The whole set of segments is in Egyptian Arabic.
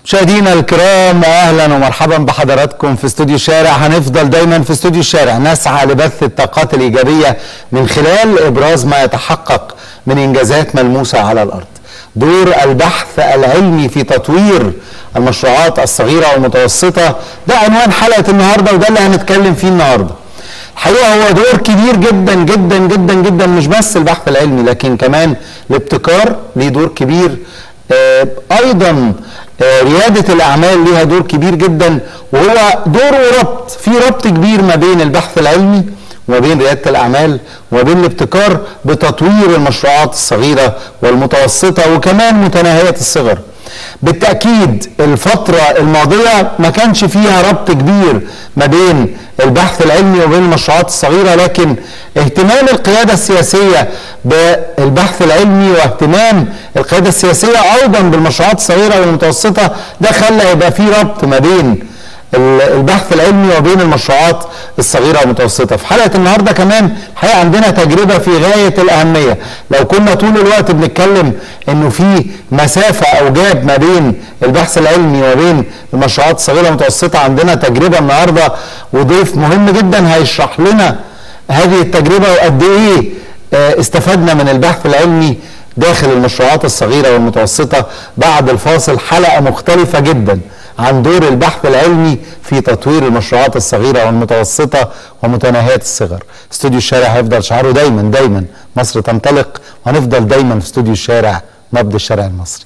مشاهدينا الكرام اهلا ومرحبا بحضراتكم في استوديو الشارع هنفضل دايما في استوديو الشارع نسعى لبث الطاقات الايجابيه من خلال ابراز ما يتحقق من انجازات ملموسه على الارض دور البحث العلمي في تطوير المشروعات الصغيره والمتوسطه ده عنوان حلقه النهارده وده اللي هنتكلم فيه النهارده الحقيقه هو دور كبير جدا جدا جدا جدا مش بس البحث العلمي لكن كمان الابتكار ليه دور كبير آه، ايضا آه، رياده الاعمال ليها دور كبير جدا وهو دور وربط في ربط كبير ما بين البحث العلمي وما بين رياده الاعمال وما بين الابتكار بتطوير المشروعات الصغيره والمتوسطه وكمان متناهيه الصغر بالتأكيد الفترة الماضية ما كانش فيها ربط كبير ما بين البحث العلمي وبين المشروعات الصغيرة لكن اهتمام القيادة السياسية بالبحث العلمي واهتمام القيادة السياسية أيضا بالمشروعات الصغيرة والمتوسطة ده خلى يبقى في ربط ما بين البحث العلمي وبين المشروعات الصغيرة والمتوسطة في حلقة النهاردة كمان الحقيقة عندنا تجربة في غاية الأهمية لو كنا طول الوقت بنتكلم انه في مسافة او جاب ما بين البحث العلمي وبين المشروعات الصغيرة والمتوسطة عندنا تجربة النهاردة وضيف مهم جدا هيشرح لنا هذه التجربة وقد ايه آه، استفدنا من البحث العلمي داخل المشروعات الصغيرة والمتوسطة بعد الفاصل حلقة مختلفة جدا عن دور البحث العلمي في تطوير المشروعات الصغيرة والمتوسطة ومتناهية الصغر استوديو الشارع هيفضل شعاره دايما دايما مصر تنطلق وهنفضل دايما في استوديو الشارع نبض الشارع المصري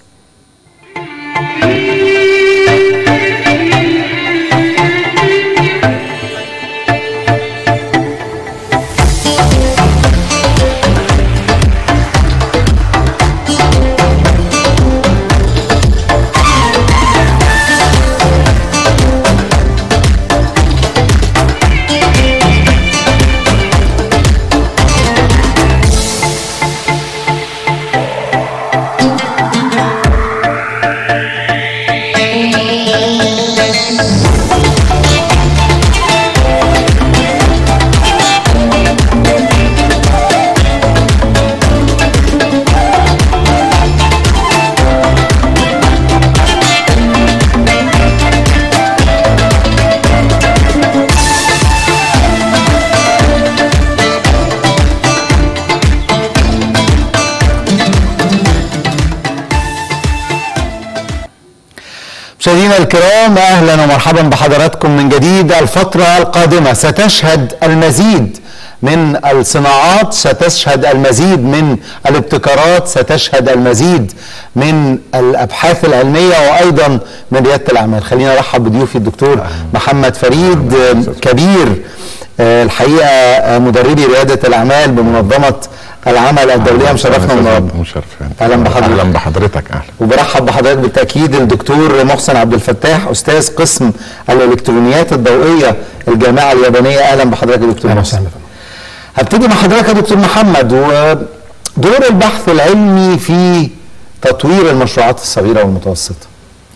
مشاهدينا الكرام اهلا ومرحبا بحضراتكم من جديد الفتره القادمه ستشهد المزيد من الصناعات ستشهد المزيد من الابتكارات ستشهد المزيد من الابحاث العلميه وايضا من رياده الاعمال خلينا ارحب بضيوفي الدكتور محمد فريد كبير آه، الحقيقه آه، مدربي رياده الاعمال بمنظمه العمل الدوليه مشرفنا النهارده مشرفين اهلا بحضرتك اهلا بحضرتك اهلا وبرحب بحضرتك بالتاكيد الدكتور محسن عبد الفتاح استاذ قسم الالكترونيات الضوئيه الجامعه اليابانيه اهلا بحضرتك يا دكتور اهلا محسن وسهلا هبتدي مع حضرتك يا دكتور محمد ودور البحث العلمي في تطوير المشروعات الصغيره والمتوسطه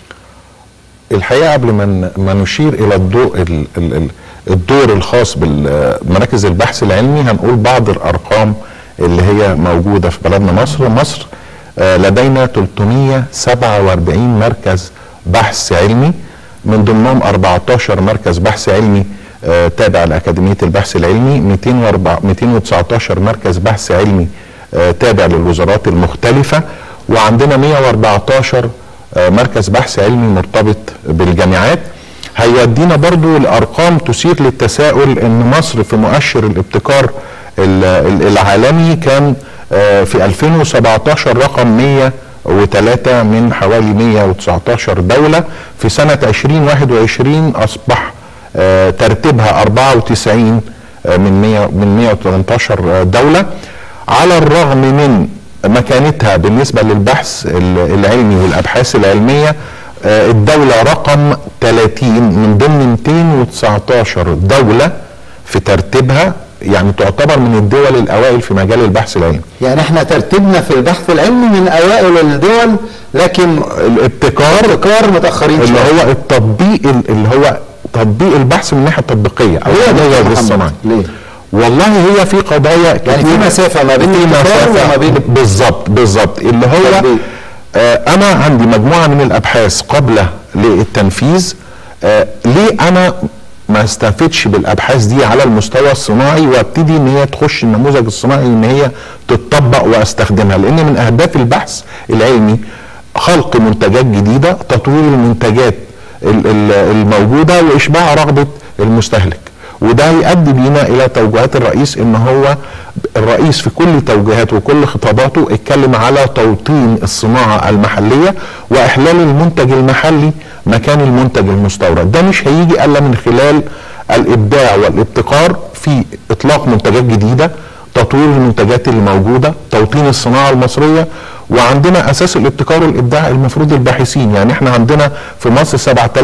الحقيقه قبل ما ن- ما نشير الى الضوء ال- ال- ال- الدور الخاص بمراكز البحث العلمي هنقول بعض الارقام اللي هي موجوده في بلدنا مصر مصر آه، لدينا 347 مركز بحث علمي من ضمنهم 14 مركز بحث علمي آه، تابع لاكاديميه البحث العلمي 204 219 مركز بحث علمي آه، تابع للوزارات المختلفه وعندنا 114 آه، مركز بحث علمي مرتبط بالجامعات هيودينا برضو لارقام تثير للتساؤل ان مصر في مؤشر الابتكار ال- ال- العالمي كان آه، في 2017 رقم 103 من حوالي 119 دولة في سنة 2021 أصبح آه، ترتيبها 94 آه، من 100 من 118 دولة على الرغم من مكانتها بالنسبة للبحث ال- العلمي والأبحاث العلمية آه، الدولة رقم 30 من ضمن 219 دولة في ترتيبها يعني تعتبر من الدول الأوائل في مجال البحث العلمي يعني احنا ترتيبنا في البحث العلمي من اوائل الدول لكن الابتكار ابتكار متاخرين اللي شوية. هو التطبيق ال- اللي هو تطبيق البحث من الناحيه التطبيقيه او ليه يا دكتور العمليه محمد؟ والصناعه ليه؟ والله هي في قضايا يعني في كتير- مسافة ما بين في الابتكار مسافة وما بين- بالظبط بالظبط اللي طب هو ليه؟ آه انا عندي مجموعه من الابحاث قبل للتنفيذ آه ليه انا ما استفدش بالابحاث دي على المستوى الصناعي وابتدي ان هي تخش النموذج الصناعي ان هي تتطبق واستخدمها لان من اهداف البحث العلمي خلق منتجات جديده تطوير المنتجات ال- ال- الموجوده واشباع رغبه المستهلك وده يؤدي بينا الى توجيهات الرئيس ان هو الرئيس في كل توجيهاته وكل خطاباته اتكلم على توطين الصناعه المحليه واحلال المنتج المحلي مكان المنتج المستورد ده مش هيجي الا من خلال الابداع والابتكار في اطلاق منتجات جديده تطوير المنتجات اللي موجوده توطين الصناعه المصريه وعندنا اساس الابتكار والابداع المفروض الباحثين يعني احنا عندنا في مصر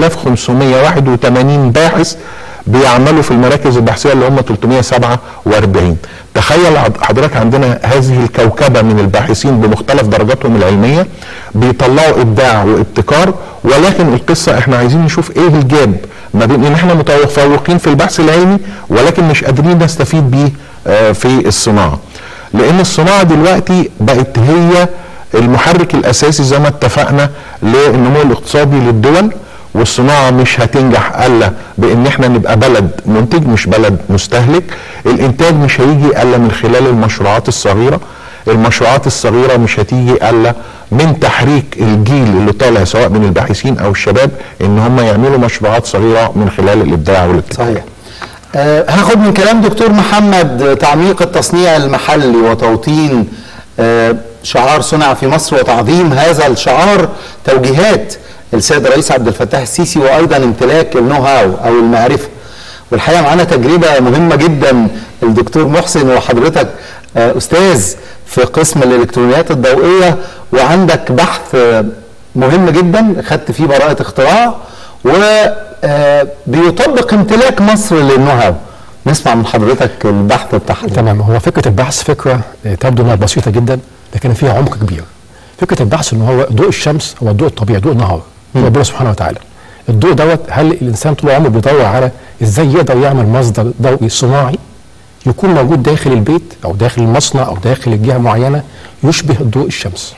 7581 باحث بيعملوا في المراكز البحثيه اللي هم 347 تخيل حضرتك عندنا هذه الكوكبه من الباحثين بمختلف درجاتهم العلميه بيطلعوا ابداع وابتكار ولكن القصه احنا عايزين نشوف ايه الجاب ما بين ان احنا متفوقين في البحث العلمي ولكن مش قادرين نستفيد بيه آه، في الصناعه لان الصناعه دلوقتي بقت هي المحرك الاساسي زي ما اتفقنا للنمو الاقتصادي للدول والصناعه مش هتنجح الا بان احنا نبقى بلد منتج مش بلد مستهلك الانتاج مش هيجي الا من خلال المشروعات الصغيره المشروعات الصغيره مش هتيجي الا من تحريك الجيل اللي طالع سواء من الباحثين او الشباب ان هم يعملوا مشروعات صغيره من خلال الابداع والابتكار صحيح آه هاخد من كلام دكتور محمد آه، تعميق التصنيع المحلي وتوطين آه شعار صنع في مصر وتعظيم هذا الشعار توجيهات السيد الرئيس عبد الفتاح السيسي وايضا امتلاك النو هاو او المعرفه والحقيقه معانا تجربه مهمه جدا الدكتور محسن وحضرتك آه استاذ في قسم الالكترونيات الضوئيه وعندك بحث آه مهم جدا خدت فيه براءه اختراع وبيطبق امتلاك مصر للنو هاو نسمع من حضرتك البحث بتاع حضرتك تمام هو فكره البحث فكره آه، تبدو انها بسيطه جدا لكن فيها عمق كبير فكره البحث ان هو ضوء الشمس هو الضوء الطبيعي ضوء النهار هو ربنا سبحانه وتعالى الضوء دوت هل الانسان طول عمره بيدور على ازاي يقدر يعمل مصدر ضوئي صناعي يكون موجود داخل البيت او داخل المصنع او داخل الجهه معينه يشبه ضوء الشمس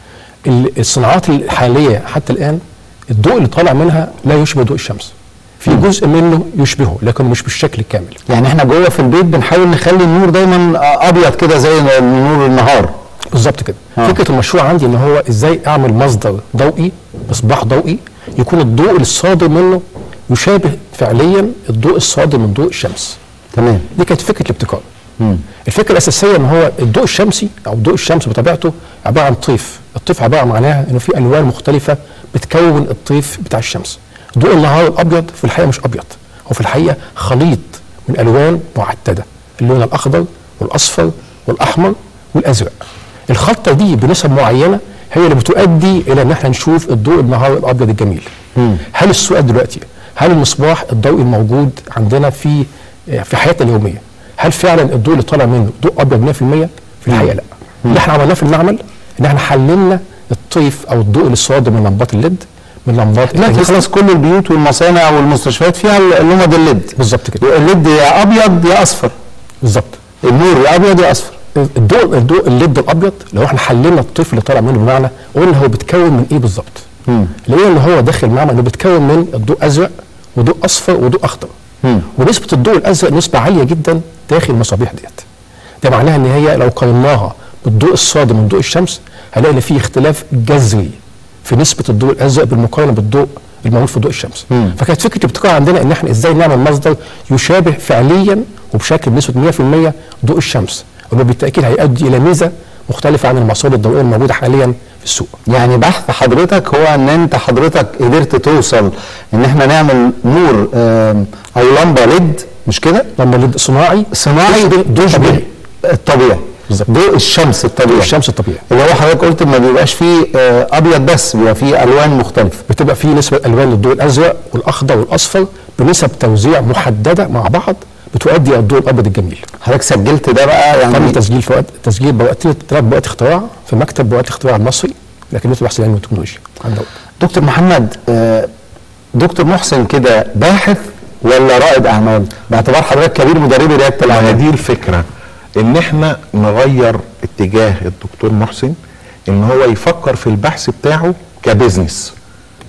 ال- الصناعات الحاليه حتى الان الضوء اللي طالع منها لا يشبه ضوء الشمس في جزء منه يشبهه لكن مش بالشكل الكامل يعني احنا جوه في البيت بنحاول نخلي النور دايما ابيض كده زي نور النهار بالظبط كده آه. فكره المشروع عندي ان هو ازاي اعمل مصدر ضوئي مصباح ضوئي يكون الضوء الصادر منه يشابه فعليا الضوء الصادر من ضوء الشمس تمام دي كانت فكره الابتكار مم. الفكره الاساسيه ان هو الضوء الشمسي او ضوء الشمس بطبيعته عباره عن طيف الطيف عباره معناها انه في الوان مختلفه بتكون الطيف بتاع الشمس ضوء النهار الابيض في الحقيقه مش ابيض هو في الحقيقه خليط من الوان معتده اللون الاخضر والاصفر والاحمر والازرق الخلطه دي بنسب معينه هي اللي بتؤدي الى ان احنا نشوف الضوء النهار الابيض الجميل مم. هل السؤال دلوقتي هل المصباح الضوئي الموجود عندنا في في حياتنا اليوميه هل فعلا الضوء اللي طالع منه ضوء ابيض 100% في الحقيقه لا اللي احنا عملناه في المعمل ان احنا حللنا الطيف او الضوء اللي الصادر من لمبات الليد من لمبات دلوقتي الأجهزة. خلاص كل البيوت والمصانع والمستشفيات فيها اللمض الليد بالظبط كده الليد يا ابيض يا اصفر بالظبط النور يا ابيض يا اصفر الضوء الضوء الليد الابيض لو احنا حللنا الطيف اللي طالع منه بمعنى قلنا هو بيتكون من ايه بالظبط مم. لقينا ان هو داخل المعمل انه بيتكون من الضوء ازرق وضوء اصفر وضوء اخضر مم. ونسبه الضوء الازرق نسبه عاليه جدا داخل المصابيح ديت ده معناها ان هي لو قارناها بالضوء الصادر من ضوء الشمس هنلاقي ان في اختلاف جذري في نسبه الضوء الازرق بالمقارنه بالضوء الموجود في ضوء الشمس مم. فكانت فكره الابتكار عندنا ان احنا ازاي نعمل مصدر يشابه فعليا وبشكل بنسبه 100% ضوء الشمس وده بالتاكيد هيؤدي الى ميزه مختلفه عن المصادر الضوئيه الموجوده حاليا في السوق يعني بحث حضرتك هو ان انت حضرتك قدرت توصل ان احنا نعمل نور آم، او لمبه ليد مش كده لما الليد صناعي صناعي تشبه ضوء تشبه طبيعي الطبيعي بالظبط. ضوء الشمس الطبيعي الشمس الطبيعي اللي هو حضرتك قلت ما بيبقاش فيه آه، ابيض بس بيبقى فيه الوان مختلفه بتبقى في نسبة ألوان للضوء الأزرق والأخضر والأصفر بنسب توزيع محددة مع بعض بتؤدي إلى الضوء الأبيض الجميل. حضرتك سجلت ده بقى تم يعني تسجيل في وقت تسجيل بوقت ثلاث بوقت اختراع في مكتب بوقت الاختراع المصري لكنية البحث العلمي والتكنولوجيا عند دولة. دكتور محمد آه، دكتور محسن كده باحث ولا رائد اعمال باعتبار حضرتك كبير مدربي رياده ما هي الاعمال دي الفكره ان احنا نغير اتجاه الدكتور محسن ان هو يفكر في البحث بتاعه كبزنس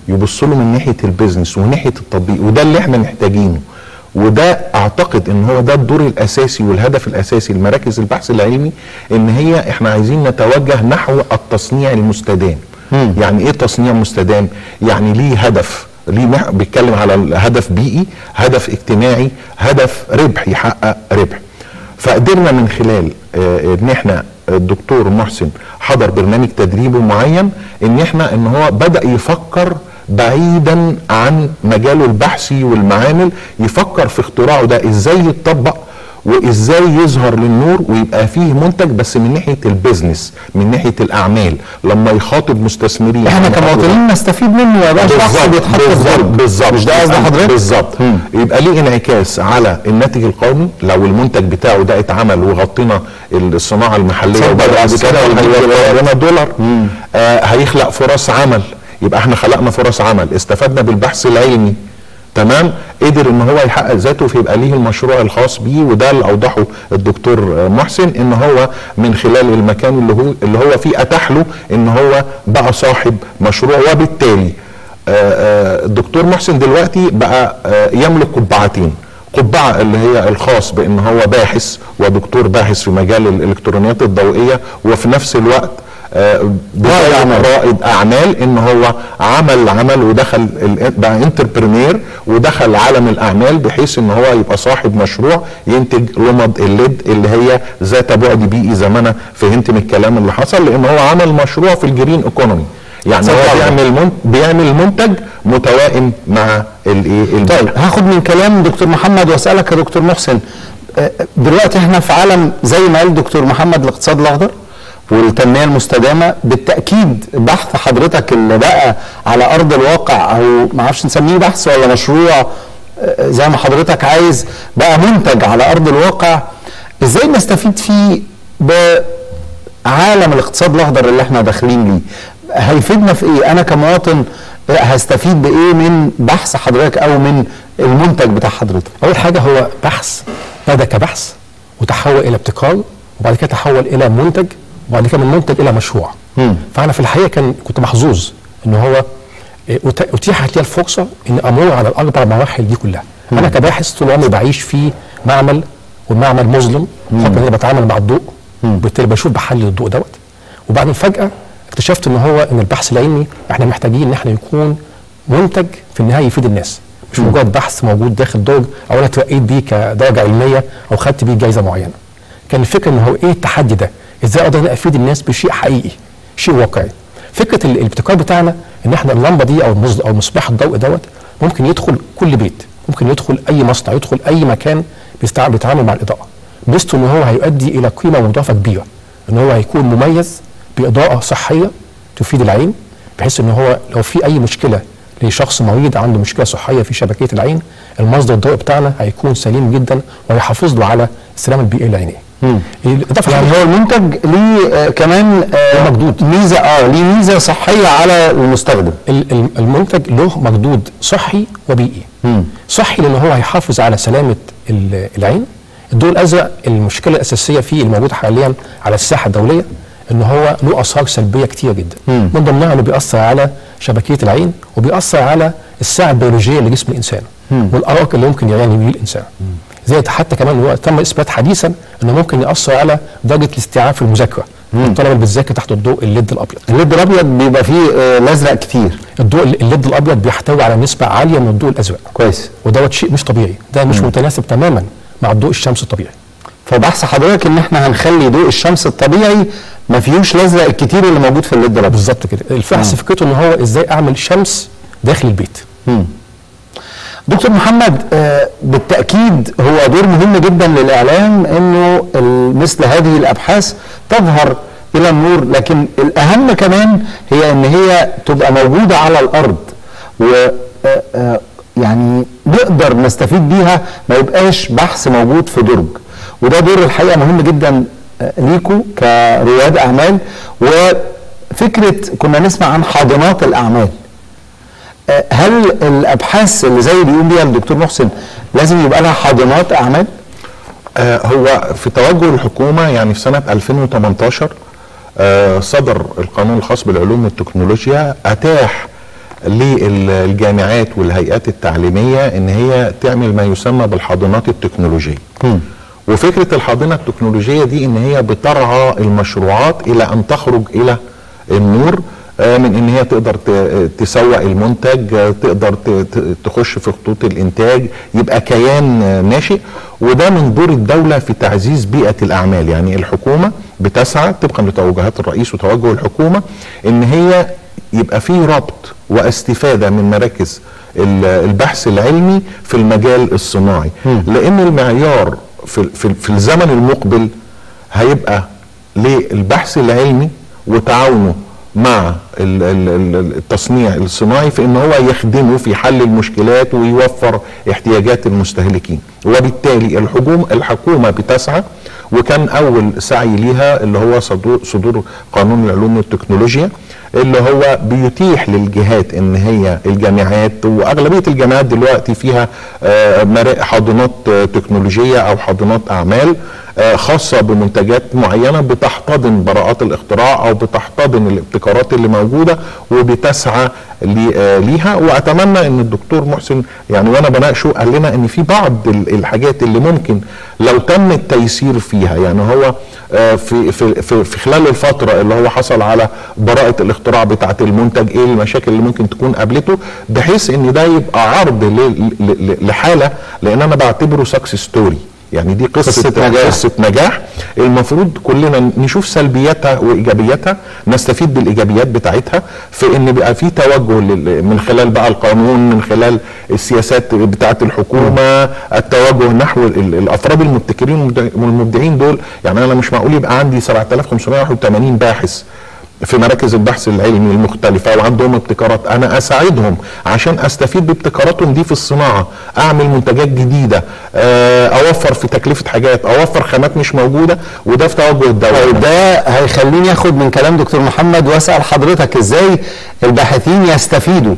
يبصوا له من ناحيه البيزنس وناحيه التطبيق وده اللي احنا محتاجينه وده اعتقد ان هو ده الدور الاساسي والهدف الاساسي لمراكز البحث العلمي ان هي احنا عايزين نتوجه نحو التصنيع المستدام يعني ايه تصنيع مستدام يعني ليه هدف ليه مح- بيتكلم على هدف بيئي هدف اجتماعي هدف ربح يحقق ربح فقدرنا من خلال آه، ان احنا الدكتور محسن حضر برنامج تدريبي معين ان احنا ان هو بدا يفكر بعيدا عن مجاله البحثي والمعامل يفكر في اختراعه ده ازاي يتطبق وازاي يظهر للنور ويبقى فيه منتج بس من ناحيه البيزنس من ناحيه الاعمال لما يخاطب مستثمرين احنا لما يخاطب- كمواطنين نستفيد منه ما يبقاش شخص بالظبط بيتحط في بالظبط ظلم بالظبط مش ده قصد حضرتك؟ بالظبط مم. يبقى ليه انعكاس على الناتج القومي لو المنتج بتاعه ده اتعمل وغطينا الصناعه المحليه تصدق وبدا بعد كده هيوفر لنا دولار آه هيخلق فرص عمل يبقى احنا خلقنا فرص عمل استفدنا بالبحث العلمي تمام قدر ان هو يحقق ذاته فيبقى ليه المشروع الخاص بيه وده اللي اوضحه الدكتور آه، محسن ان هو من خلال المكان اللي هو اللي هو فيه اتاح له ان هو بقى صاحب مشروع وبالتالي آه، آه، الدكتور محسن دلوقتي بقى آه، يملك قبعتين قبعة اللي هي الخاص بان هو باحث ودكتور باحث في مجال الالكترونيات الضوئية وفي نفس الوقت آه، رائد أعمال. رائد اعمال ان هو عمل عمل ودخل ال- بقى انتربرينير ودخل عالم الاعمال بحيث ان هو يبقى صاحب مشروع ينتج لمض الليد اللي هي ذات بعد بيئي زي ما انا فهمت من الكلام اللي حصل لان هو عمل مشروع في الجرين ايكونومي يعني هو صدق. بيعمل من بيعمل منتج متوائم مع الايه طيب هاخد من كلام دكتور محمد واسالك يا دكتور محسن آه، دلوقتي احنا في عالم زي ما قال دكتور محمد الاقتصاد الاخضر والتنميه المستدامه بالتاكيد بحث حضرتك اللي بقى على ارض الواقع او ما اعرفش نسميه بحث ولا مشروع آه، زي ما حضرتك عايز بقى منتج على ارض الواقع ازاي نستفيد فيه بعالم الاقتصاد الاخضر اللي احنا داخلين ليه هيفيدنا في ايه انا كمواطن هستفيد بايه من بحث حضرتك او من المنتج بتاع حضرتك اول حاجه هو بحث بدا كبحث وتحول الى ابتكار وبعد كده تحول الى منتج وبعد كده من منتج الى مشروع مم. فانا في الحقيقه كان كنت محظوظ ان هو إيه، أت- اتيحت لي الفرصه ان امر على الاربع مراحل دي كلها انا كباحث طول عمري بعيش في معمل والمعمل مظلم بحكم ان انا بتعامل مع الضوء وبالتالي بشوف بحلل الضوء دوت وبعدين فجاه اكتشفت ان هو ان البحث العلمي احنا محتاجين ان احنا يكون منتج في النهايه يفيد الناس مش مجرد بحث موجود داخل درج او انا اترقيت بيه كدرجه علميه او خدت بيه جائزه معينه كان الفكره ان هو ايه التحدي ده ازاي اقدر أنا افيد الناس بشيء حقيقي شيء واقعي فكره ال- الابتكار بتاعنا ان احنا اللمبه دي او المص- او مصباح الضوء دوت ممكن يدخل كل بيت ممكن يدخل اي مصنع يدخل اي مكان بيستع- بيتعامل مع الاضاءه ميزته ان هو هيؤدي الى قيمه مضافه كبيره ان هو هيكون مميز باضاءه صحيه تفيد العين بحيث ان هو لو في اي مشكله لشخص مريض عنده مشكله صحيه في شبكيه العين المصدر الضوئي بتاعنا هيكون سليم جدا ويحافظ له على السلامه البيئيه العينيه الاضافه يعني هو المنتج ليه آه كمان آه مجدود. ميزه اه ليه ميزه صحيه على المستخدم ال- ال- المنتج له مردود صحي وبيئي صحي لان هو هيحافظ على سلامه ال- العين الضوء الازرق المشكله الاساسيه فيه الموجوده حاليا على الساحه الدوليه ان هو له اثار سلبيه كتير جدا من ضمنها انه بيأثر على شبكيه العين وبيأثر على الساعه البيولوجيه لجسم الانسان والارق اللي ممكن يعاني بيه الانسان زي حتى كمان هو تم اثبات حديثا انه ممكن يأثر على درجه الاستيعاب في المذاكره الطلبه اللي بتذاكر تحت الضوء الليد الابيض الليد الابيض بيبقى فيه آه الازرق كتير الضوء الليد الابيض بيحتوي على نسبه عاليه من الضوء الازرق كويس ودوت شيء مش طبيعي ده مش متناسب تماما مع الضوء الشمس الطبيعي فبحث حضرتك ان احنا هنخلي ضوء الشمس الطبيعي ما فيهوش الازرق الكتير اللي موجود في الليد الابيض بالظبط كده البحث فكرته ان هو ازاي اعمل شمس داخل البيت دكتور محمد آه، بالتأكيد هو دور مهم جدا للإعلام أنه ال- مثل هذه الأبحاث تظهر إلى النور لكن الأهم كمان هي أن هي تبقى موجودة على الأرض و آه، آه، يعني نقدر نستفيد بيها ما يبقاش بحث موجود في درج وده دور الحقيقة مهم جدا آه، ليكوا كرواد أعمال وفكرة كنا نسمع عن حاضنات الأعمال آه، هل الابحاث اللي زي اللي يقوم بيها الدكتور محسن لازم يبقى لها حاضنات اعمال؟ آه، هو في توجه الحكومه يعني في سنه 2018 آه، صدر القانون الخاص بالعلوم والتكنولوجيا اتاح للجامعات والهيئات التعليميه ان هي تعمل ما يسمى بالحاضنات التكنولوجيه وفكره الحاضنه التكنولوجيه دي ان هي بترعى المشروعات الى ان تخرج الى النور آه، من ان هي تقدر ت- تسوق المنتج آه، تقدر ت- ت- تخش في خطوط الانتاج يبقى كيان آه، ناشئ وده من دور الدوله في تعزيز بيئه الاعمال يعني الحكومه بتسعى طبقا لتوجهات الرئيس وتوجه الحكومه ان هي يبقى في ربط واستفاده من مراكز ال- البحث العلمي في المجال الصناعي لان المعيار في, في, في الزمن المقبل هيبقى للبحث العلمي وتعاونه مع ال- ال- ال- التصنيع الصناعي في ان هو يخدمه في حل المشكلات ويوفر احتياجات المستهلكين وبالتالي الحكومه الحكومه بتسعى وكان اول سعي ليها اللي هو صدور, صدور قانون العلوم والتكنولوجيا اللي هو بيتيح للجهات ان هي الجامعات واغلبيه الجامعات دلوقتي فيها آه، مرا- حاضنات آه، تكنولوجيه او حاضنات اعمال آه، خاصه بمنتجات معينه بتحتضن براءات الاختراع او بتحتضن الابتكارات اللي موجوده وبتسعى لي- آه، ليها واتمنى ان الدكتور محسن يعني وانا بناقشه قال لنا ان في بعض ال- الحاجات اللي ممكن لو تم التيسير فيها يعني هو آه، في في في, في خلال الفتره اللي هو حصل على براءه الاختراع بتاعه المنتج ايه المشاكل اللي ممكن تكون قابلته بحيث ان ده يبقى عرض ل- ل- ل- لحاله لان انا بعتبره سكسس ستوري يعني دي قصه قصة نجاح. قصه نجاح المفروض كلنا نشوف سلبياتها وايجابياتها نستفيد بالايجابيات بتاعتها في ان بقى في توجه لل- من خلال بقى القانون من خلال السياسات بتاعه الحكومه التوجه نحو ال- الافراد المبتكرين والمبدع- والمبدعين دول يعني انا مش معقول يبقى عندي 7581 باحث في مراكز البحث العلمي المختلفة وعندهم ابتكارات أنا أساعدهم عشان أستفيد بابتكاراتهم دي في الصناعة أعمل منتجات جديدة آه، أوفر في تكلفة حاجات أوفر خامات مش موجودة وده في توجه الدولة طيب ده هيخليني اخد من كلام دكتور محمد واسال حضرتك ازاي الباحثين يستفيدوا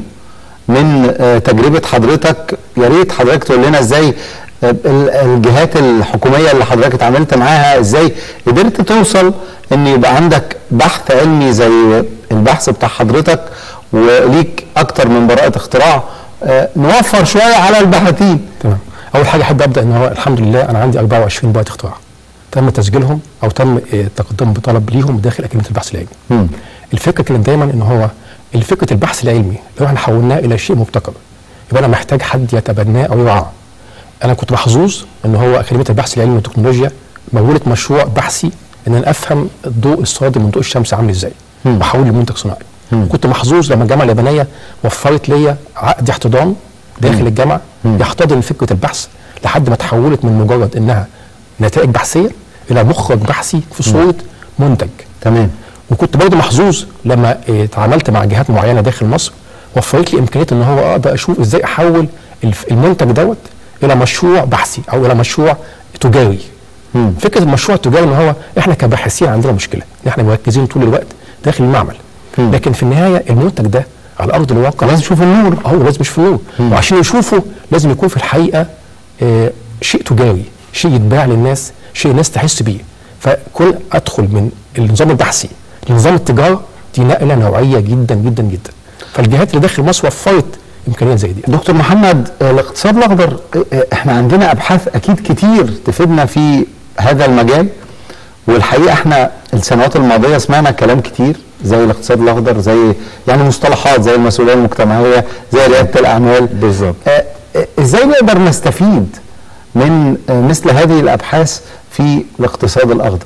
من آه، تجربه حضرتك يا ريت حضرتك تقول لنا ازاي آه، ال- الجهات الحكوميه اللي حضرتك اتعاملت معاها ازاي قدرت توصل ان يبقى عندك بحث علمي زي البحث بتاع حضرتك وليك اكتر من براءه اختراع آه، نوفر شويه على الباحثين تمام اول حاجه احب ابدا ان هو الحمد لله انا عندي 24 براءه اختراع تم تسجيلهم او تم آه، تقدم بطلب ليهم داخل اكاديميه البحث العلمي مم. الفكره كانت دايما ان هو الفكره البحث العلمي لو احنا حولناه الى شيء مبتكر يبقى انا محتاج حد يتبناه او يرعاه انا كنت محظوظ ان هو اكاديميه البحث العلمي والتكنولوجيا مولت مشروع بحثي ان انا افهم الضوء الصادم من ضوء الشمس عامل ازاي واحوله لمنتج صناعي كنت محظوظ لما الجامعه اليابانيه وفرت ليا عقد احتضان داخل الجامعه يحتضن فكره البحث لحد ما تحولت من مجرد انها نتائج بحثيه الى مخرج بحثي في صوره منتج تمام وكنت برضه محظوظ لما آه، اتعاملت مع جهات معينه داخل مصر وفرت لي امكانيه ان هو اقدر اشوف ازاي احول الف- المنتج دوت الى مشروع بحثي او الى مشروع تجاري مم. فكره المشروع التجاري ان هو احنا كباحثين عندنا مشكله ان احنا مركزين طول الوقت داخل المعمل مم. لكن في النهايه المنتج ده على ارض الواقع لازم يشوف النور هو لازم يشوف النور وعشان يشوفه لازم يكون في الحقيقه آه شيء تجاري شيء يتباع للناس شيء الناس تحس بيه فكل ادخل من النظام البحثي لنظام التجاره دي نقله نوعيه جدا جدا جدا فالجهات اللي داخل مصر وفرت امكانيات زي دي دكتور محمد آه، الاقتصاد الاخضر آه، آه، احنا عندنا ابحاث اكيد كتير تفيدنا في هذا المجال والحقيقه احنا السنوات الماضيه سمعنا كلام كتير زي الاقتصاد الاخضر زي يعني مصطلحات زي المسؤوليه المجتمعيه زي رياده الاعمال بالظبط. آه، آه، ازاي نقدر نستفيد من آه، مثل هذه الابحاث في الاقتصاد الاخضر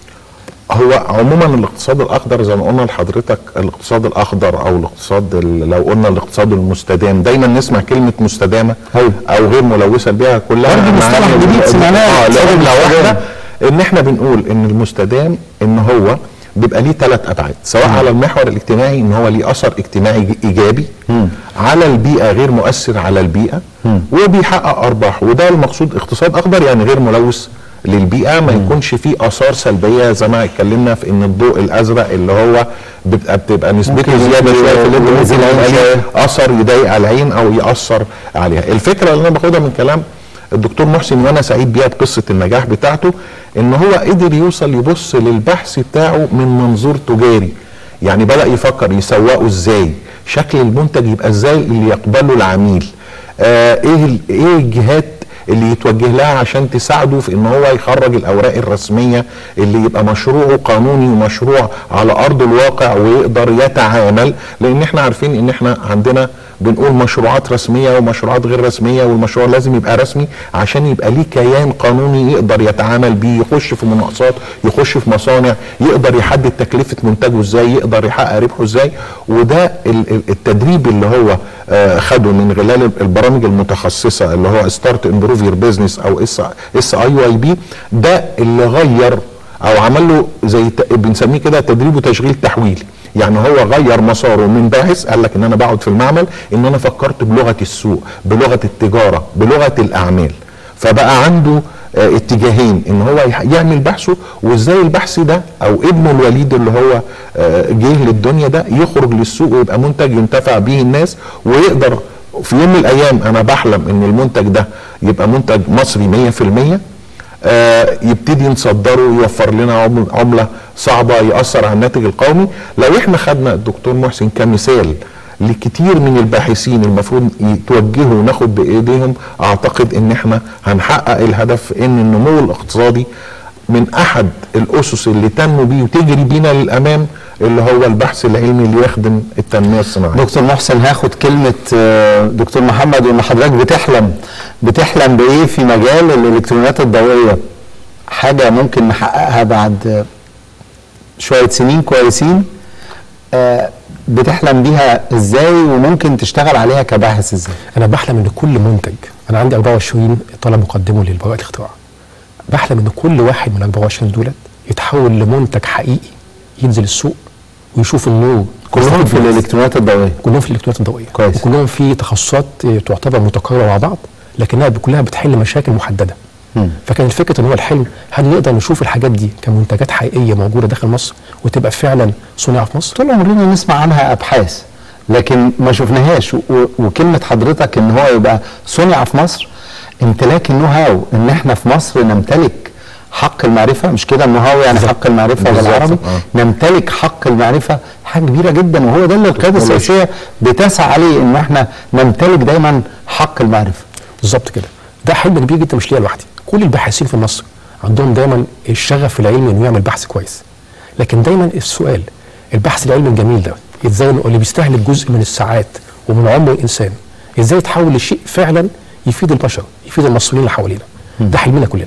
هو عموما الاقتصاد الاخضر زي ما قلنا لحضرتك الاقتصاد الاخضر او الاقتصاد ال- لو قلنا الاقتصاد المستدام دايما نسمع كلمه مستدامه أيوة. او غير ملوثه بها كلها برضه مصطلح معاني- جديد سمعناه، اه الاقتصاد لجمله المستدام. واحده ان احنا بنقول ان المستدام ان هو بيبقى ليه ثلاث ابعاد سواء على المحور الاجتماعي ان هو ليه اثر اجتماعي ج- ايجابي على البيئه غير مؤثر على البيئه وبيحقق ارباح وده المقصود اقتصاد اخضر يعني غير ملوث للبيئه ما يكونش فيه اثار سلبيه زي ما اتكلمنا في ان الضوء الازرق اللي هو بتبقى بتبقى نسبته ممكن زياده يؤذي- شويه في الليد يؤذي ممكن العين يبقى ليه شوية. اثر يضايق على العين او ياثر عليها الفكره اللي انا باخدها من كلام الدكتور محسن وانا سعيد بيها بقصه النجاح بتاعته ان هو قدر يوصل يبص للبحث بتاعه من منظور تجاري يعني بدا يفكر يسوقه ازاي شكل المنتج يبقى ازاي اللي يقبله العميل آه ايه ال- ايه الجهات اللي يتوجه لها عشان تساعده في ان هو يخرج الاوراق الرسميه اللي يبقى مشروعه قانوني ومشروع على ارض الواقع ويقدر يتعامل لان احنا عارفين ان احنا عندنا بنقول مشروعات رسميه ومشروعات غير رسميه والمشروع لازم يبقى رسمي عشان يبقى ليه كيان قانوني يقدر يتعامل بيه يخش في مناقصات يخش في مصانع يقدر يحدد تكلفه منتجه ازاي يقدر يحقق ربحه ازاي وده ال- ال- التدريب اللي هو آه، خده من خلال البرامج المتخصصه اللي هو ستارت امبروف يور بزنس او اس اس اي واي بي ده اللي غير او عمل له زي ت- بنسميه كده تدريب وتشغيل تحويلي يعني هو غير مساره من باحث قال لك ان انا بقعد في المعمل ان انا فكرت بلغه السوق بلغه التجاره بلغه الاعمال فبقى عنده آه، اتجاهين ان هو يح- يعمل بحثه وازاي البحث ده او ابنه الوليد اللي هو آه، جه للدنيا ده يخرج للسوق ويبقى منتج ينتفع به الناس ويقدر في يوم من الايام انا بحلم ان المنتج ده يبقى منتج مصري 100% آه، يبتدي نصدره يوفر لنا عم- عمله صعبه ياثر على الناتج القومي لو احنا خدنا الدكتور محسن كمثال لكتير من الباحثين المفروض يتوجهوا وناخد بايديهم اعتقد ان احنا هنحقق الهدف ان النمو الاقتصادي من احد الاسس اللي تنمو بيه وتجري بينا للامام اللي هو البحث العلمي اللي يخدم التنميه الصناعيه دكتور محسن هاخد كلمة آه، دكتور محمد وان حضرتك بتحلم بتحلم بايه في مجال الالكترونيات الضوئية حاجة ممكن نحققها بعد آه، شوية سنين كويسين آه، بتحلم بيها ازاي وممكن تشتغل عليها كباحث ازاي انا بحلم ان كل منتج انا عندي 24 طلب مقدمه للبراءه الاختراع بحلم ان كل واحد من 24 دولت يتحول لمنتج حقيقي ينزل السوق ويشوف النور كلهم في الالكترونيات الضوئية كلهم في الالكترونيات الضوئيه كويس. وكلهم في تخصصات آه، تعتبر متقاربه مع بعض لكنها كلها بتحل مشاكل محدده مم. فكان الفكره ان هو الحلم هل نقدر نشوف الحاجات دي كمنتجات حقيقيه موجوده داخل مصر وتبقى فعلا صنع في مصر طول عمرنا نسمع عنها ابحاث لكن ما شفناهاش و- وكلمه حضرتك ان هو يبقى صنع في مصر امتلاك النو هاو ان احنا في مصر نمتلك حق المعرفه مش كده النو هاو يعني حق المعرفه بالظبط، بالعربي آه. نمتلك حق المعرفه حاجه كبيره جدا وهو ده اللي القياده تكنولوجيا. السياسيه بتسعى عليه ان احنا نمتلك دايما حق المعرفه بالظبط كده ده حلم كبير جدا مش ليا لوحدي كل الباحثين في مصر عندهم دايما الشغف العلمي انه يعمل بحث كويس لكن دايما السؤال البحث العلمي الجميل ده ازاي إنه اللي بيستهلك جزء من الساعات ومن عمر الانسان ازاي يتحول لشيء فعلا يفيد البشر يفيد المصريين اللي حوالينا ده حلمنا كلنا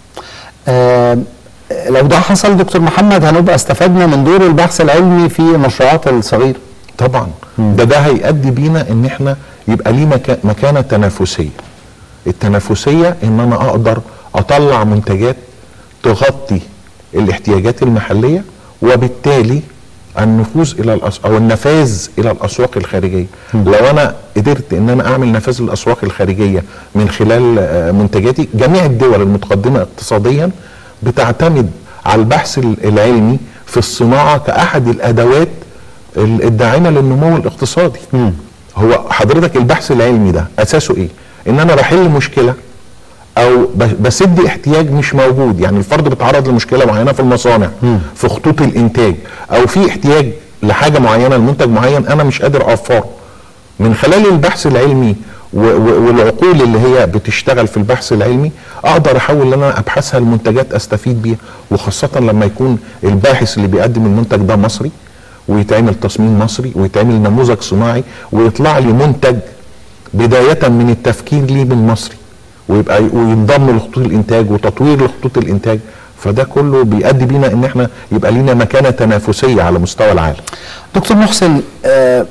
آه لو ده حصل دكتور محمد هنبقى استفدنا من دور البحث العلمي في المشروعات الصغيره طبعا ده ده هيؤدي بينا ان احنا يبقى ليه مكا مكانه تنافسيه التنافسيه ان انا اقدر اطلع منتجات تغطي الاحتياجات المحليه وبالتالي النفوذ الى الأس... او النفاذ الى الاسواق الخارجيه لو انا قدرت ان انا اعمل نفاذ للاسواق الخارجيه من خلال آه، منتجاتي جميع الدول المتقدمه اقتصاديا بتعتمد على البحث ال- العلمي في الصناعه كاحد الادوات ال- الداعمه للنمو الاقتصادي هو حضرتك البحث العلمي ده اساسه ايه ان انا بحل مشكله او ب- بسد احتياج مش موجود يعني الفرد بيتعرض لمشكله معينه في المصانع في خطوط الانتاج او في احتياج لحاجه معينه لمنتج معين انا مش قادر اوفره من خلال البحث العلمي و- و- والعقول اللي هي بتشتغل في البحث العلمي اقدر احول ان انا ابحثها لمنتجات استفيد بيها وخاصه لما يكون الباحث اللي بيقدم المنتج ده مصري ويتعمل تصميم مصري ويتعمل نموذج صناعي ويطلع لي منتج بدايه من التفكير ليه من مصري ويبقى وينضم لخطوط الانتاج وتطوير لخطوط الانتاج فده كله بيؤدي بينا ان احنا يبقى لينا مكانه تنافسيه على مستوى العالم دكتور محسن آه،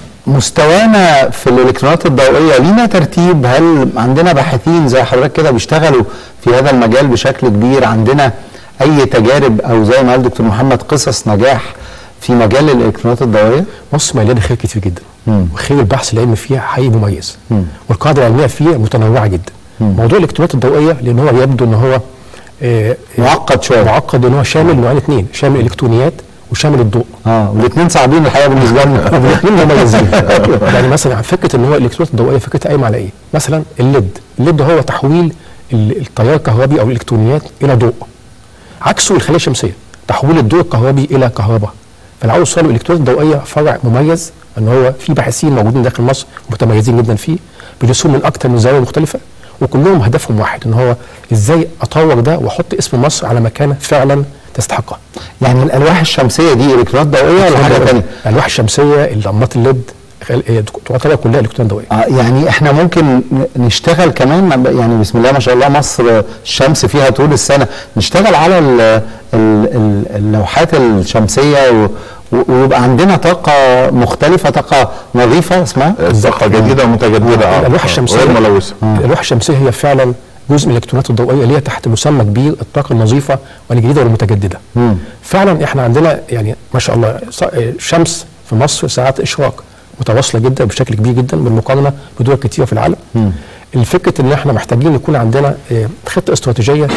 مستوانا في الالكترونات الضوئيه لينا ترتيب هل عندنا باحثين زي حضرتك كده بيشتغلوا في هذا المجال بشكل كبير عندنا اي تجارب او زي ما قال دكتور محمد قصص نجاح في مجال الالكترونات الضوئيه مصر مليانه خير كتير جدا مم. وخير البحث العلمي فيها حقيقي مميز مم. والقاعده العلميه فيها متنوعه جدا موضوع الالكترونات الضوئيه لان هو يبدو ان هو آه، معقد شويه معقد ان هو شامل نوعين اثنين شامل الالكترونيات وشامل الضوء اه والاثنين صعبين الحقيقه بالنسبه لنا الاثنين مميزين يعني مثلا فكره ان هو الالكترونات الضوئيه فكرتها قايمه على ايه؟ مثلا الليد الليد هو تحويل ال- التيار الكهربي او الالكترونيات الى ضوء عكسه الخليه الشمسيه تحويل الضوء الكهربي الى كهرباء فالعاوز يوصلوا الالكترونات الضوئيه فرع مميز ان هو في باحثين موجودين داخل مصر متميزين جدا فيه بيدرسوه من اكثر من زاويه مختلفه وكلهم هدفهم واحد ان هو ازاي اطور ده واحط اسم مصر على مكانه فعلا تستحقها يعني الالواح الشمسيه دي الكترونات ضوئيه ولا حاجه ثانيه؟ الالواح الشمسيه اللمبات الليد خل- تعتبر كلها الكترون ضوئيه آه، يعني احنا ممكن ن- نشتغل كمان يعني بسم الله ما شاء الله مصر الشمس فيها طول السنه نشتغل على ال ال ال اللوحات الشمسيه و- و- ويبقى عندنا طاقه مختلفه طاقه نظيفه اسمها طاقه جديده ومتجدده اه الالواح آه، الشمسيه غير ملوثه الالواح الشمسيه هي فعلا جزء من الالكترونات الضوئيه اللي هي تحت مسمى كبير الطاقه النظيفه والجديده والمتجدده مم. فعلا احنا عندنا يعني ما شاء الله ص- شمس في مصر ساعات اشراق متواصله جدا بشكل كبير جدا بالمقارنه بدول كتيره في العالم الفكره ان احنا محتاجين يكون عندنا آه، خطه استراتيجيه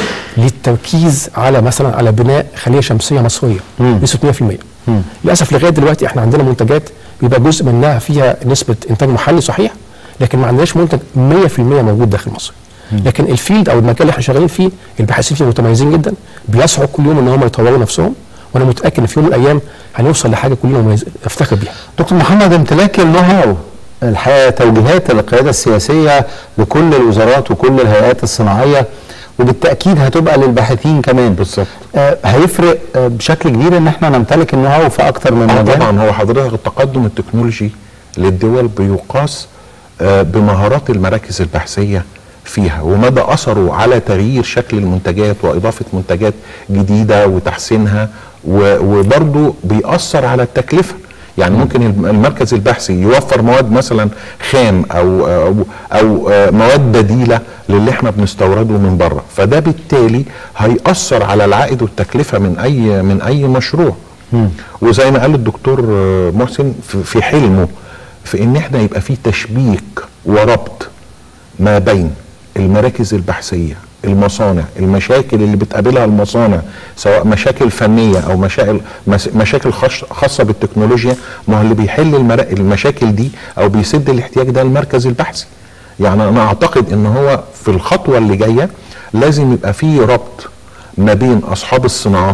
للتركيز على مثلا على بناء خليه شمسيه مصريه بنسبه 100% للاسف لغايه دلوقتي احنا عندنا منتجات بيبقى جزء منها فيها نسبه انتاج محلي صحيح لكن ما عندناش منتج 100% موجود داخل مصر لكن الفيلد او المجال اللي احنا شغالين فيه الباحثين فيه متميزين جدا بيسعوا كل يوم ان هم يطوروا نفسهم وانا متاكد ان في يوم من الايام هنوصل لحاجه كلنا مميز- نفتخر بيها دكتور محمد امتلاك النو هاو الحقيقه توجيهات القياده السياسيه لكل الوزارات وكل الهيئات الصناعيه وبالتاكيد هتبقى للباحثين كمان بالظبط. آه هيفرق آه بشكل كبير ان احنا نمتلك النو هاو في اكتر من اه مجال طبعا هو حضرتك التقدم التكنولوجي للدول بيقاس آه، بمهارات المراكز البحثيه فيها ومدى اثره على تغيير شكل المنتجات واضافه منتجات جديده وتحسينها و- وبرضه بيأثر على التكلفه يعني ممكن الم- المركز البحثي يوفر مواد مثلا خام او او, أو آه، مواد بديله للي احنا بنستورده من بره فده بالتالي هيأثر على العائد والتكلفه من اي من اي مشروع وزي ما قال الدكتور آه، محسن في- في حلمه في ان احنا يبقى في تشبيك وربط ما بين المراكز البحثيه المصانع المشاكل اللي بتقابلها المصانع سواء مشاكل فنيه او مشاكل مس- مشاكل خاص- خاصه بالتكنولوجيا ما هو اللي بيحل المرا- المشاكل دي او بيسد الاحتياج ده المركز البحثي يعني انا اعتقد ان هو في الخطوه اللي جايه لازم يبقى في ربط ما بين اصحاب الصناعات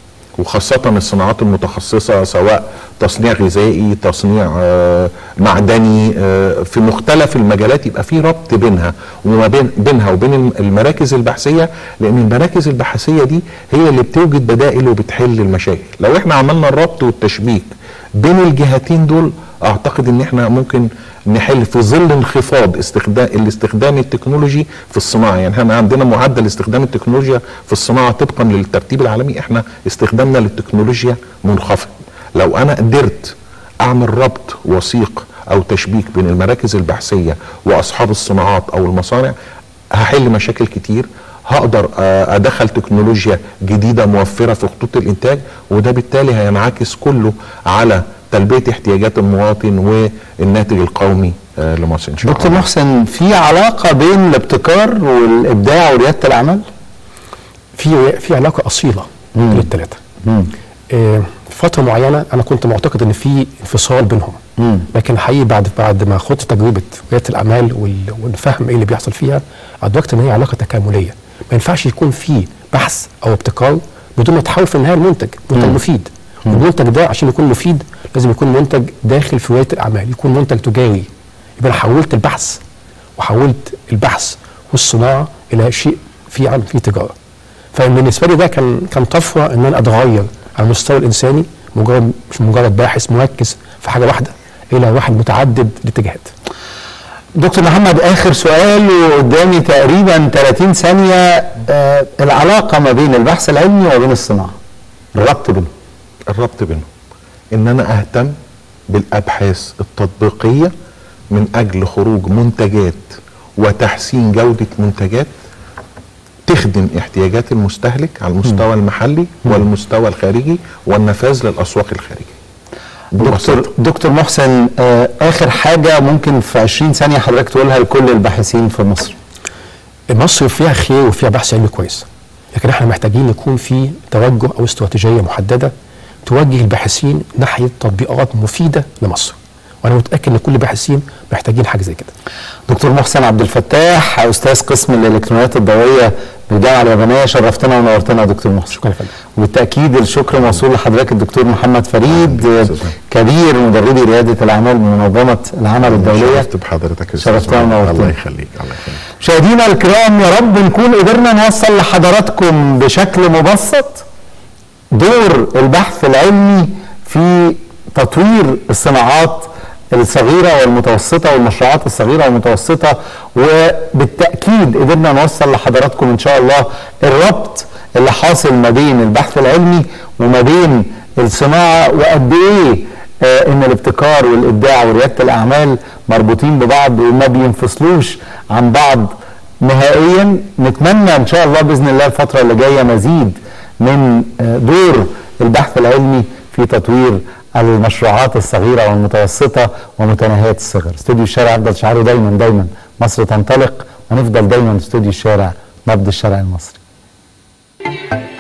وخاصة الصناعات المتخصصة سواء تصنيع غذائي تصنيع آه، معدني آه، في مختلف المجالات يبقى في ربط بينها وما بين بينها وبين الم- المراكز البحثية لأن المراكز البحثية دي هي اللي بتوجد بدائل وبتحل المشاكل لو احنا عملنا الربط والتشبيك بين الجهتين دول اعتقد ان احنا ممكن نحل في ظل انخفاض استخدام الاستخدام التكنولوجي في الصناعه يعني احنا عندنا معدل استخدام التكنولوجيا في الصناعه طبقا للترتيب العالمي احنا استخدامنا للتكنولوجيا منخفض لو انا قدرت اعمل ربط وثيق او تشبيك بين المراكز البحثيه واصحاب الصناعات او المصانع هحل مشاكل كتير هقدر آه، ادخل تكنولوجيا جديده موفره في خطوط الانتاج وده بالتالي هينعكس كله على تلبيه احتياجات المواطن والناتج القومي آه، لمصر ان شاء دكتور الله محسن في علاقه بين الابتكار والابداع ورياده الاعمال في في علاقه اصيله بين الثلاثه آه، في فتره معينه انا كنت معتقد ان في انفصال بينهم مم. لكن حقيقي بعد بعد ما خدت تجربه رياده الاعمال وال- والفهم ايه اللي بيحصل فيها ادركت ان هي علاقه تكامليه ما ينفعش يكون في بحث او ابتكار بدون ما يتحول في النهايه لمنتج منتج مفيد والمنتج ده عشان يكون مفيد لازم يكون منتج داخل في رياده الاعمال يكون منتج تجاري يبقى انا حولت البحث وحولت البحث والصناعه الى شيء في عن في تجاره فبالنسبه لي ده كان كان طفره ان انا اتغير على المستوى الانساني مجرد مش مجرد باحث مركز في حاجه واحده الى واحد متعدد الاتجاهات دكتور محمد اخر سؤال وقدامي تقريبا 30 ثانيه آه العلاقه ما بين البحث العلمي وبين الصناعه الربط بينهم الربط بينهم ان انا اهتم بالابحاث التطبيقيه من اجل خروج منتجات وتحسين جوده منتجات تخدم احتياجات المستهلك على المستوى المحلي والمستوى الخارجي والنفاذ للاسواق الخارجيه دكتور ببساطة. دكتور محسن آه اخر حاجه ممكن في 20 ثانيه حضرتك تقولها لكل الباحثين في مصر مصر فيها خير وفيها بحث علمي كويس لكن احنا محتاجين يكون في توجه او استراتيجيه محدده توجه الباحثين ناحيه تطبيقات مفيده لمصر وانا متاكد ان كل الباحثين محتاجين حاجه زي كده دكتور محسن عبد الفتاح استاذ قسم الالكترونيات الضوئيه بالجامعه اليابانيه شرفتنا ونورتنا يا دكتور محسن شكرا يا فندم وبالتاكيد الشكر موصول لحضرتك الدكتور محمد فريد أهلاً آه، أستاذ محمد. كبير مدربي رياده الاعمال بمنظمه العمل الدوليه شرفت بحضرتك يا أستاذ شرفتنا محمد. ونورتنا. الله يخليك الله يخليك مشاهدينا الكرام يا رب نكون قدرنا نوصل لحضراتكم بشكل مبسط دور البحث العلمي في تطوير الصناعات الصغيرة والمتوسطة والمشروعات الصغيرة والمتوسطة وبالتأكيد قدرنا نوصل لحضراتكم إن شاء الله الربط اللي حاصل ما بين البحث العلمي وما بين الصناعة وقد إيه آه، ان الابتكار والابداع ورياده الاعمال مربوطين ببعض وما بينفصلوش عن بعض نهائيا نتمنى ان شاء الله باذن الله الفتره اللي جايه مزيد من آه، دور البحث العلمي في تطوير المشروعات الصغيره والمتوسطه ومتناهيه الصغر استوديو الشارع يفضل شعاره دايما دايما مصر تنطلق ونفضل دايما استوديو الشارع نبض الشارع المصري